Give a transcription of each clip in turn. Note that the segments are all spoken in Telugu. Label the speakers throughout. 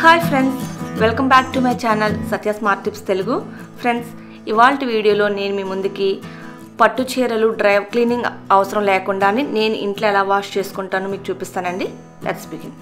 Speaker 1: hi friends welcome back to my channel Satya smart tips Telugu friends ఇవాళ వీడియోలో నేను మీ ముందుకి పట్టు చీరలు డ్రై క్లీనింగ్ అవసరం లేకుండానే నేను ఇంట్లో ఎలా వాష్ చేసుకుంటానో మీకు చూపిస్తానండి లెట్స్ బిగిన్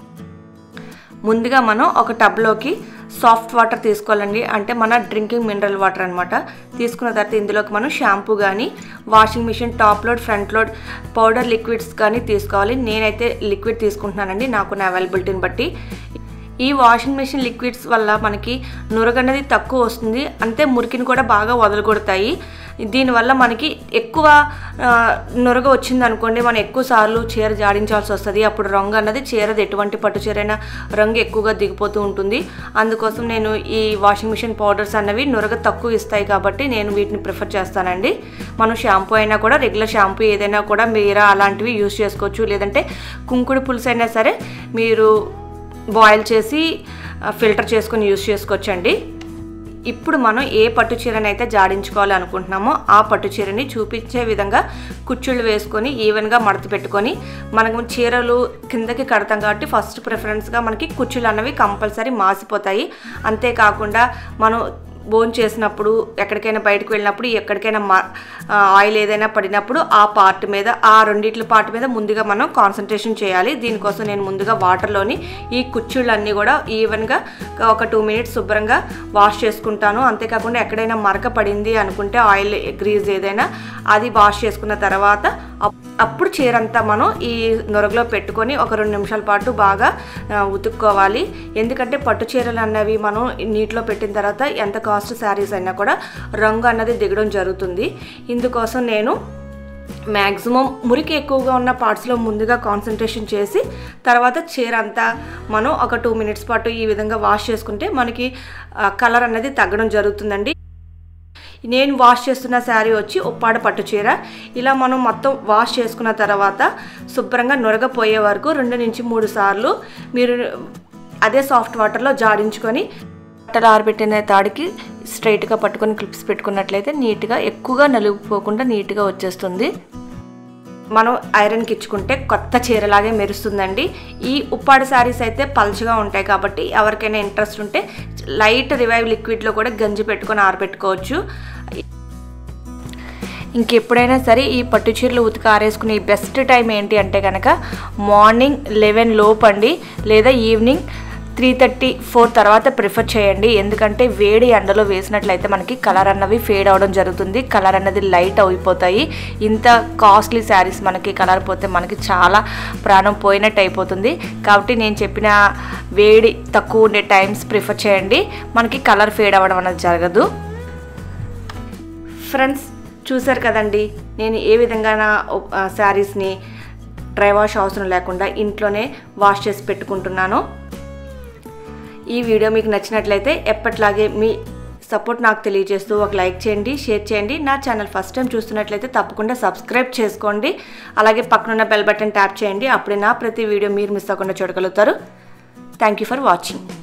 Speaker 1: ముందుగా మనం ఒక టబ్లోకి సాఫ్ట్ వాటర్ తీసుకోవాలండి అంటే మన డ్రింకింగ్ మినరల్ వాటర్ అనమాట తీసుకున్న తర్వాత ఇందులోకి మనం షాంపూ కానీ washing machine top load front load powder liquids కానీ తీసుకోవాలి నేనైతే లిక్విడ్ తీసుకుంటున్నానండి నాకున్న అవైలబిలిటీని బట్టి ఈ వాషింగ్ మెషిన్ లిక్విడ్స్ వల్ల మనకి నురగన్నది తక్కువ వస్తుంది అంతే మురికిని కూడా బాగా వదలగొడతాయి దీనివల్ల మనకి ఎక్కువ ఆ, నురగ వచ్చింది అనుకోండి మనం ఎక్కువ సార్లు చీర జాడించాల్సి వస్తుంది అప్పుడు రంగు అన్నది చీరది ఎటువంటి పట్టు చీరైనా రంగు ఎక్కువగా దిగిపోతూ ఉంటుంది అందుకోసం నేను ఈ వాషింగ్ మిషన్ పౌడర్స్ అన్నవి నురగ తక్కువ ఇస్తాయి కాబట్టి నేను వీటిని ప్రిఫర్ చేస్తానండి మనం షాంపూ అయినా కూడా రెగ్యులర్ షాంపూ ఏదైనా కూడా మీరా అలాంటివి యూస్ చేసుకోవచ్చు లేదంటే కుంకుడు పులుసు అయినా సరే మీరు బాయిల్ చేసి ఫిల్టర్ చేసుకొని యూస్ చేసుకోవచ్చండి ఇప్పుడు మనం ఏ పట్టు చీరని అయితే జాడించుకోవాలి అనుకుంటున్నామో ఆ పట్టు చీరని చూపించే విధంగా కుచ్చుళ్ళు వేసుకొని ఈవెన్గా మడత పెట్టుకొని మనకు చీరలు కిందకి కడతాం కాబట్టి ఫస్ట్ ప్రిఫరెన్స్గా మనకి కుచ్చులు అన్నవి కంపల్సరీ మాసిపోతాయి అంతేకాకుండా మనం బోన్ చేసినప్పుడు ఎక్కడికైనా బయటకు వెళ్ళినప్పుడు ఎక్కడికైనా మా ఆ, ఆయిల్ ఏదైనా పడినప్పుడు ఆ పార్ట్ మీద ఆ రెండిట్ల పార్ట్ మీద ముందుగా మనం కాన్సన్ట్రేషన్ చేయాలి దీనికోసం నేను ముందుగా వాటర్లోని ఈ కుచ్చుళ్ళన్నీ కూడా ఈవెన్గా ఒక టూ మినిట్స్ శుభ్రంగా వాష్ చేసుకుంటాను అంతేకాకుండా ఎక్కడైనా మరక పడింది అనుకుంటే ఆయిల్ గ్రీజ్ ఏదైనా అది వాష్ చేసుకున్న తర్వాత అప్- అప్పుడు చీర అంతా మనం ఈ నొరగలో పెట్టుకొని ఒక రెండు నిమిషాల పాటు బాగా ఆ, ఉతుక్కోవాలి ఎందుకంటే పట్టు చీరలు అన్నవి మనం నీటిలో పెట్టిన తర్వాత ఎంత కాస్ట్ శారీస్ అయినా కూడా రంగు అన్నది దిగడం జరుగుతుంది ఇందుకోసం నేను మ్యాక్సిమం మురికి ఎక్కువగా ఉన్న పార్ట్స్లో ముందుగా కాన్సన్ట్రేషన్ చేసి తర్వాత చీర అంతా మనం ఒక టూ మినిట్స్ పాటు ఈ విధంగా వాష్ చేసుకుంటే మనకి కలర్ అన్నది తగ్గడం జరుగుతుందండి నేను వాష్ చేస్తున్న శారీ వచ్చి ఉప్పాడ పట్టు చీర ఇలా మనం మొత్తం వాష్ చేసుకున్న తర్వాత శుభ్రంగా నొరగపోయే వరకు రెండు నుంచి మూడు సార్లు మీరు అదే సాఫ్ట్ వాటర్లో జాడించుకొని బట్టలు ఆరబెట్టిన తాడికి స్ట్రైట్గా పట్టుకొని క్లిప్స్ పెట్టుకున్నట్లయితే నీట్గా ఎక్కువగా నలిగిపోకుండా నీట్గా వచ్చేస్తుంది మనం ఐరన్కి ఇచ్చుకుంటే కొత్త చీరలాగే మెరుస్తుందండి ఈ ఉప్పాడు శారీస్ అయితే పల్చగా ఉంటాయి కాబట్టి ఎవరికైనా ఇంట్రెస్ట్ ఉంటే లైట్ రివైవ్ లిక్విడ్లో కూడా గంజి పెట్టుకొని ఆరబెట్టుకోవచ్చు ఇంకెప్పుడైనా సరే ఈ పట్టు చీరలు ఉతికి ఆరేసుకునే బెస్ట్ టైం ఏంటి అంటే కనుక మార్నింగ్ లెవెన్ లోపు అండి లేదా ఈవినింగ్ త్రీ థర్టీ ఫోర్ తర్వాత ప్రిఫర్ చేయండి ఎందుకంటే వేడి ఎండలో వేసినట్లయితే మనకి కలర్ అన్నవి ఫేడ్ అవడం జరుగుతుంది కలర్ అన్నది లైట్ అయిపోతాయి ఇంత కాస్ట్లీ శారీస్ మనకి కలర్ పోతే మనకి చాలా ప్రాణం పోయినట్టు అయిపోతుంది కాబట్టి నేను చెప్పిన వేడి తక్కువ ఉండే టైమ్స్ ప్రిఫర్ చేయండి మనకి కలర్ ఫేడ్ అవ్వడం అనేది జరగదు ఫ్రెండ్స్ చూసారు కదండి నేను ఏ విధంగా నా శారీస్ని డ్రై వాష్ అవసరం లేకుండా ఇంట్లోనే వాష్ చేసి పెట్టుకుంటున్నాను ఈ వీడియో మీకు నచ్చినట్లయితే ఎప్పట్లాగే మీ సపోర్ట్ నాకు తెలియజేస్తూ ఒక లైక్ చేయండి షేర్ చేయండి నా ఛానల్ ఫస్ట్ టైం చూస్తున్నట్లయితే తప్పకుండా సబ్స్క్రైబ్ చేసుకోండి అలాగే పక్కనున్న బెల్ బటన్ ట్యాప్ చేయండి అప్పుడే నా ప్రతి వీడియో మీరు మిస్ అవ్వకుండా చూడగలుగుతారు థ్యాంక్ యూ ఫర్ వాచింగ్